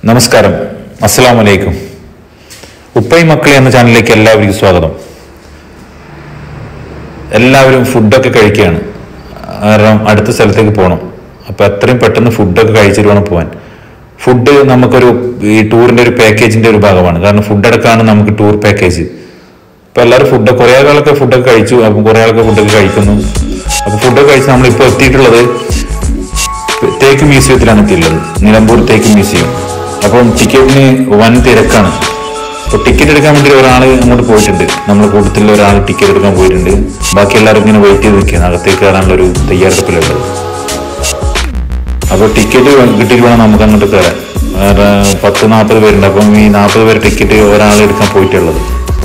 നമസ്കാരം അസ്സലാം വലൈക്കും ഉപ്പൈ മക്കളെ എന്ന ചാനലിലേക്ക് എല്ലാവർക്കും സ്വാഗതം എല്ലാവരും ഫുഡൊക്കെ കഴിക്കുകയാണ് കാരണം അടുത്ത സ്ഥലത്തേക്ക് പോകണം അപ്പോൾ എത്രയും പെട്ടെന്ന് ഫുഡൊക്കെ കഴിച്ചിട്ട് വേണം പോകാൻ ഫുഡ് നമുക്കൊരു ഈ ടൂറിൻ്റെ ഒരു പാക്കേജിൻ്റെ ഒരു ഭാഗമാണ് കാരണം ഫുഡ് അടക്കമാണ് നമുക്ക് ടൂർ പാക്കേജ് അപ്പോൾ എല്ലാവരും ഫുഡ് കുറേ ആളൊക്കെ ഫുഡൊക്കെ കഴിച്ചു അപ്പം കുറേ ആളൊക്കെ ഫുഡൊക്കെ കഴിക്കുന്നു അപ്പോൾ ഫുഡൊക്കെ കഴിച്ച് നമ്മളിപ്പോൾ എത്തിയിട്ടുള്ളത് തേക്ക് മ്യൂസിയത്തിലാണ് എത്തിയുള്ളത് നിലമ്പൂർ തേക്ക് മ്യൂസിയം അപ്പം ടിക്കറ്റിന് വൻ തിരക്കാണ് അപ്പോൾ ടിക്കറ്റ് എടുക്കാൻ വേണ്ടി ഒരാൾ അങ്ങോട്ട് പോയിട്ടുണ്ട് നമ്മുടെ കൂട്ടത്തിൽ ഒരാൾ ടിക്കറ്റ് എടുക്കാൻ പോയിട്ടുണ്ട് ബാക്കി എല്ലാവരും ഇങ്ങനെ വെയിറ്റ് ചെയ്ത് നിൽക്കുകയാണ് അകത്തേക്ക് കയറാനുള്ള ഒരു തയ്യാറെടുപ്പിലുള്ളത് അപ്പോൾ ടിക്കറ്റ് കിട്ടിയിട്ട് വേണം നമുക്ക് അങ്ങോട്ട് കയറാൻ വേറെ പത്ത് നാൽപ്പത് പേരുണ്ട് അപ്പം ഈ നാൽപ്പത് പേര് ടിക്കറ്റ് ഒരാൾ എടുക്കാൻ പോയിട്ടുള്ളത്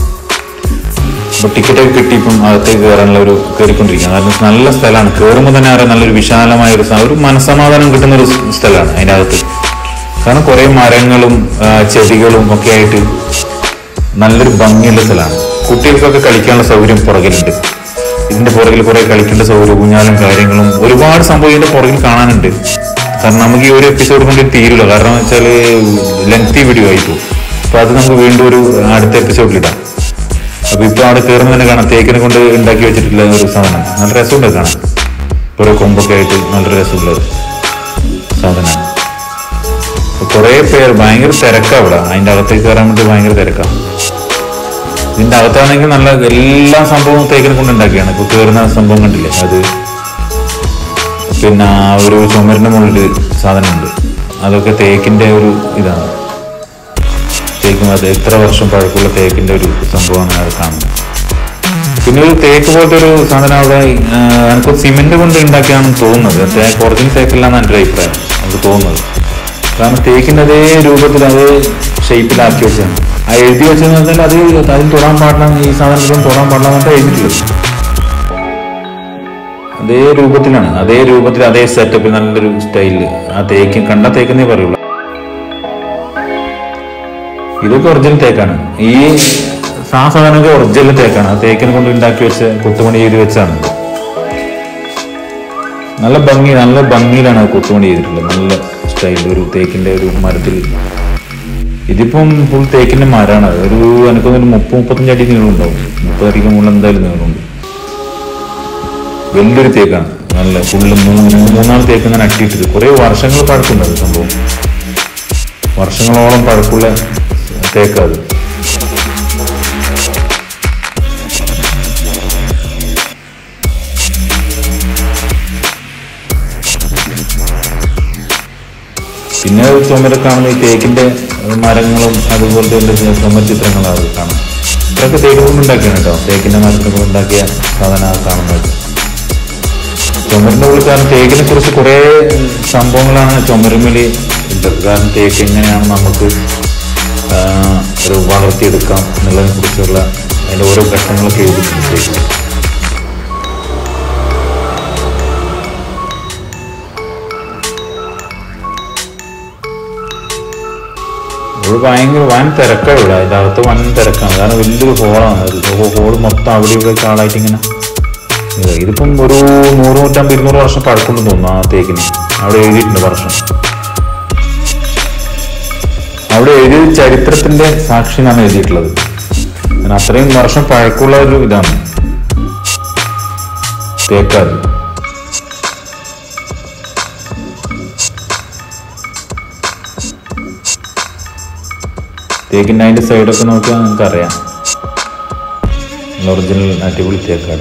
അപ്പോൾ ടിക്കറ്റ് ഒക്കെ കിട്ടി ഇപ്പം അകത്തേക്ക് കയറാനുള്ള ഒരു കയറിക്കൊണ്ടിരിക്കുക കാരണം നല്ല സ്ഥലമാണ് കയറുമ്പോൾ തന്നെ അറിയാം നല്ലൊരു വിശാലമായ ഒരു സ്ഥലം ഒരു മനസമാധാനം കിട്ടുന്ന ഒരു സ്ഥലമാണ് അതിൻ്റെ അകത്ത് കാരണം കുറേ മരങ്ങളും ആ, ചെടികളും ഒക്കെ ആയിട്ട് നല്ലൊരു ഭംഗിയുള്ള സ്ഥലമാണ് കുട്ടികൾക്കൊക്കെ കളിക്കാനുള്ള സൗകര്യം പുറകിലുണ്ട് ഇതിന്റെ പുറകിൽ കുറെ കളിക്കേണ്ട സൗകര്യം ഊഞ്ഞാലും കാര്യങ്ങളും ഒരുപാട് സംഭവം ഇതിന്റെ പുറകിൽ കാണാനുണ്ട് കാരണം നമുക്ക് ഈ ഒരു എപ്പിസോഡ് കൊണ്ട് തീരില്ല കാരണം എന്ന് വെച്ചാൽ ലെങ്തി വീഡിയോ ആയി പോകും അപ്പൊ അത് നമുക്ക് വീണ്ടും ഒരു അടുത്ത എപ്പിസോഡിൽ ഇടാം അപ്പൊ ഇപ്പൊ അവിടെ കയറുന്ന തന്നെ കാണാം തേക്കിനെ കൊണ്ട് ഉണ്ടാക്കി വെച്ചിട്ടുള്ള ഒരു സാധനം നല്ല രസമുണ്ട് കാണാൻ ഓരോ കൊമ്പൊക്കെ ആയിട്ട് നല്ല രസമുള്ള ഒരു സാധനമാണ് കുറെ പേര് ഭയങ്കര തിരക്കാ അവിടെ അതിന്റെ അകത്തേക്ക് കയറാൻ വേണ്ടി ഭയങ്കര തിരക്കാ ഇതിന്റെ അകത്താണെങ്കിൽ നല്ല എല്ലാ സംഭവവും തേക്കിനെ കൊണ്ട് ഉണ്ടാക്കിയാണ് ഇപ്പൊ കയറുന്ന സംഭവം കണ്ടില്ലേ അത് പിന്നെ ആ ഒരു ചുമരിന്റെ മുകളിൽ സാധനമുണ്ട് അതൊക്കെ തേക്കിന്റെ ഒരു ഇതാണ് തേക്കും അത് എത്ര വർഷം പഴക്കമുള്ള തേക്കിന്റെ ഒരു സംഭവമാണ് അത് കാണുന്നത് പിന്നെ ഒരു തേക്ക് പോലത്തെ ഒരു സാധനം അവിടെ ആ, എനിക്ക് സിമെന്റ് കൊണ്ട് ഉണ്ടാക്കിയാണെന്ന് തോന്നുന്നത് തേക്ക് ഒറിജിനൽ തേക്കില്ലാന്ന് എൻ്റെ ഒരു അഭിപ്രായം നമുക്ക് തോന്നുന്നത് കാരണം തേക്കിന്റെ അതേ രൂപത്തിൽ അതേ ഷേപ്പിലാക്കി വെച്ചാണ് ആ എഴുതി വെച്ചെന്ന് പറഞ്ഞാൽ അത് അതിൽ തൊടാൻ പാടില്ല ഈ സാധനത്തിലും തൊടാൻ പാടില്ല എന്നിട്ട് എഴുതിയിട്ടുള്ളത് അതേ രൂപത്തിലാണ് അതേ രൂപത്തിൽ അതേ സെറ്റപ്പിൽ നല്ലൊരു സ്റ്റൈലില് ആ തേക്ക് കണ്ട തേക്കെന്നേ പറയുള്ളൂ ഇതൊക്കെ ഒറിജിനൽ തേക്കാണ് ഈ ആ സാധനമൊക്കെ ഒറിജിനൽ തേക്കാണ് ആ തേക്കിനെ കൊണ്ട് ഉണ്ടാക്കി വെച്ച കൊത്തുപണി ചെയ്ത് വെച്ചാണ് ഇത്. നല്ല ഭംഗി നല്ല ഭംഗിയിലാണ് അത് കൊത്തുപണി ചെയ്തിട്ടുള്ളത് നല്ല സ്റ്റൈൽ ഒരു തേക്കിന്റെ ഒരു മരത്തിൽ ഇതിപ്പം ഫുൾ തേക്കിന്റെ മരമാണ് അത്. ഒരു എനിക്കൊന്നൊരു മുപ്പത് മുപ്പത്തഞ്ച് അടി നീളം ഉണ്ടാവും മുപ്പതടിക്ക് മുകളിൽ എന്തായാലും നീളമുണ്ട് വലിയൊരു തേക്കാണ് നല്ല ഫുള്ള് മൂന്ന് മൂന്നാല് തേക്ക് ഇങ്ങനെ അട്ടിയിട്ടത് കുറേ വർഷങ്ങൾ പഴക്കമുണ്ട് അത് സംഭവം വർഷങ്ങളോളം പഴക്കമുള്ള തേക്കാത് പിന്നെ ചുമരെ കാണുന്ന ഈ തേക്കിന്റെ മരങ്ങളും അതുപോലത്തെ ഉള്ള ചുമർ ചിത്രങ്ങളാണ് അത് കാണുന്നത് ഇതൊക്കെ തേക്ക് കൊണ്ട് ഉണ്ടാക്കിയാണ് കേട്ടോ തേക്കിന്റെ മരത്തിൽ കൊണ്ട് ഉണ്ടാക്കിയ സാധനമാണ് കാണുന്നത് ചുമരിന്റെ ഉള്ളിൽ കാരണം തേക്കിനെ കുറിച്ച് കുറേ സംഭവങ്ങളാണ് ചുമരുമലി ഉള്ളത് കാരണം തേക്ക് എങ്ങനെയാണ് നമുക്ക് ആ, ഒരു വളർത്തിയെടുക്കാം എന്നുള്ളതിനെ കുറിച്ചുള്ള അതിന്റെ ഓരോ ഘട്ടങ്ങളൊക്കെ എഴുതിയിട്ടുണ്ട് തേക്കിൽ ഇവിടെ ഭയങ്കര വൻ തിരക്കാണ് ഇവിടെ അതിന്റെ അകത്ത് വൻ തിരക്കാണ് കാരണം വലിയൊരു ഹോളാണ് അത് ഹോള് മൊത്തം അവിടെ ഇവിടെ ആളായിട്ട് ഇങ്ങനെ ഇത് ഇതിപ്പം ഒരു നൂറ് നൂറ്റമ്പത് ഇരുന്നൂറ് വർഷം പഴക്കമുണ്ടെന്ന് തോന്നുന്നു ആ തേക്കിന് അവിടെ എഴുതിയിട്ടുണ്ട് വർഷം അവിടെ എഴുതിയത് ചരിത്രത്തിന്റെ സാക്ഷി എന്നാണ് എഴുതിയിട്ടുള്ളത് അങ്ങനെ അത്രയും വർഷം പഴക്കമുള്ള ഒരു ഇതാണ് തേക്കാത് തേക്കിന്റെ അതിന്റെ സൈഡൊക്കെ നോക്കിയാൽ നിങ്ങൾക്ക് അറിയാം ഒറിജിനൽ അടിപൊളി തേക്കാട്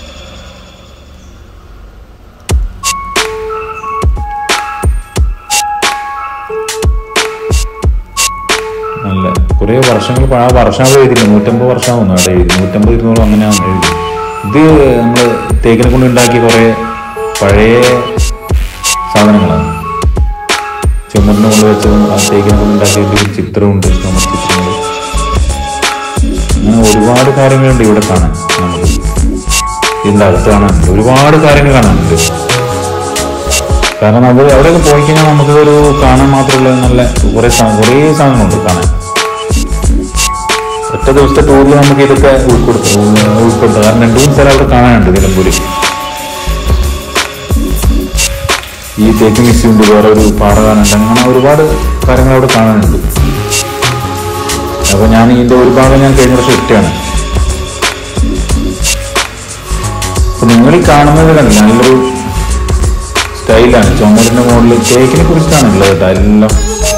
നല്ല കുറേ വർഷങ്ങൾ പ- ആ വർഷം അവിടെ എഴുതിയില്ല നൂറ്റമ്പത് വർഷമാകുന്നു അവിടെ എഴുതി നൂറ്റമ്പത് ഇരുന്നൂറ് അങ്ങനെയാണ് എഴുതി ഇത് നമ്മൾ തേക്കിനെ കൊണ്ട് ഉണ്ടാക്കിയ കുറേ പഴയ സാധനങ്ങളാണ് ചുമരിന് കൊണ്ട് വെച്ചതും ആ തേക്കിനെ കൊണ്ട് ഉണ്ടാക്കിയ ഒരു ചിത്രമുണ്ട് ചുമർ ചിത്രങ്ങൾ അങ്ങനെ ഒരുപാട് കാര്യങ്ങളുണ്ട് ഇവിടെ കാണാൻ നമുക്ക് ഇതിൻ്റെ അകത്ത് കാണാനുണ്ട് ഒരുപാട് കാര്യങ്ങൾ കാണാനുണ്ട് കാരണം അത് അവിടെയൊക്കെ പോയി കഴിഞ്ഞാൽ നമുക്ക് ഒരു കാണാൻ മാത്രമുള്ള നല്ല കുറേ സാ- കുറേ സാധനങ്ങളുണ്ട് കാണാൻ ഒറ്റ ദിവസത്തെ ടൂറിൽ നമുക്ക് ഇതൊക്കെ ഉൾപ്പെടുത്തും ഉൾപ്പെടുത്തും കാരണം രണ്ടു മൂന്ന് സ്ഥലം അവിടെ കാണാനുണ്ട് നിലമ്പൂര് ഈ തേക്ക് മ്യൂസിയം ഉണ്ട് വേറെ ഒരു പാറ കാണാനുണ്ട് അങ്ങനെ ഒരുപാട് കാര്യങ്ങൾ അവിടെ കാണാനുണ്ട് അപ്പോൾ ഞാൻ ഇതിൻ്റെ ഒരു ഭാഗം ഞാൻ കഴിഞ്ഞ വർഷം ഇട്ടാണ് അപ്പൊ നിങ്ങൾ ഈ കാണുന്നത് കണ്ടില്ല നല്ലൊരു സ്റ്റൈലാണ് ചുമരിന്റെ മുകളിൽ കേക്കിനെ കുറിച്ചാണ് ഉള്ളത് കേട്ടോ എല്ലാം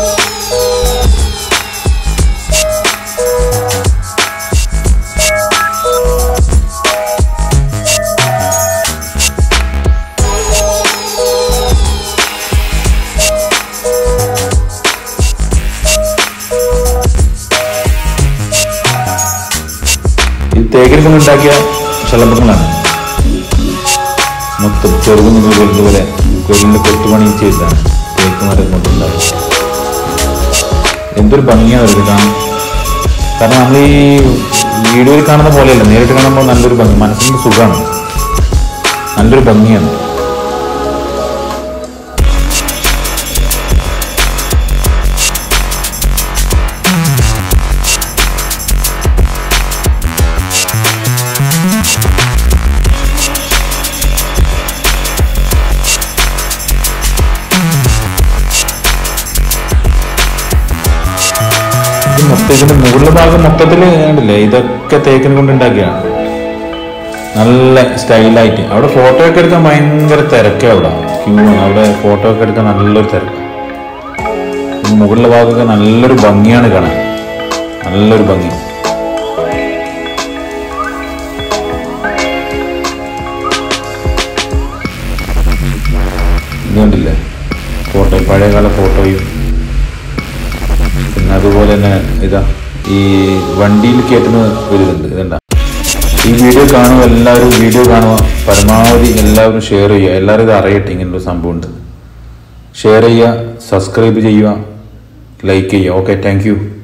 ഇത് തേക്കിനെ കൊണ്ട് ഉണ്ടാക്കിയ ശലഭങ്ങളാണ് മൊത്തം ചെറുതു മുതൽ വലുതുപോലെ കൊല്ലിന്റെ കൊത്തുപണി ചെയ്താണ് തേക്ക് മരം കൊണ്ടുണ്ടാകും എന്തൊരു ഭംഗിയാണ് ഇത് കാണാൻ കാരണം നമ്മൾ ഈ വീഡിയോയിൽ കാണുന്ന പോലെയല്ല നേരിട്ട് കാണുമ്പോൾ നല്ലൊരു ഭംഗി മനസ്സിന്റെ സുഖമാണ് നല്ലൊരു ഭംഗിയാണ് ഇത് മൊത്തം ഇതിന്റെ മുകളിലെ ഭാഗം മൊത്തത്തിൽ കണ്ടില്ലേ ഇതൊക്കെ തേക്കിനെ കൊണ്ട് ഉണ്ടാക്കിയാണ് നല്ല സ്റ്റൈലായിട്ട് അവിടെ ഫോട്ടോ ഒക്കെ എടുക്കാൻ ഭയങ്കര തിരക്കാണ് അവിടെ ക്യൂ ആണ് അവിടെ ഫോട്ടോ ഒക്കെ എടുക്കാൻ നല്ലൊരു തിരക്ക് ഈ മുകളിലെ ഭാഗമൊക്കെ നല്ലൊരു ഭംഗിയാണ് കാണാൻ നല്ലൊരു ഭംഗി ഇത് കണ്ടില്ലേ ഫോട്ടോ പഴയകാല ഫോട്ടോയും പിന്നെ അതുപോലെ തന്നെ ഇതാ ഈ വണ്ടിയിൽ കയറ്റുന്ന ഒരു ഇതുണ്ട് ഇതുണ്ട ഈ വീഡിയോ കാണുക എല്ലാവരും വീഡിയോ കാണുക പരമാവധി എല്ലാവരും ഷെയർ ചെയ്യുക എല്ലാവരും ഇത് അറിയട്ടെ ഇങ്ങനൊരു സംഭവം ഉണ്ട് ഷെയർ ചെയ്യുക സബ്സ്ക്രൈബ് ചെയ്യുക ലൈക്ക് ചെയ്യുക ഓക്കെ താങ്ക് യു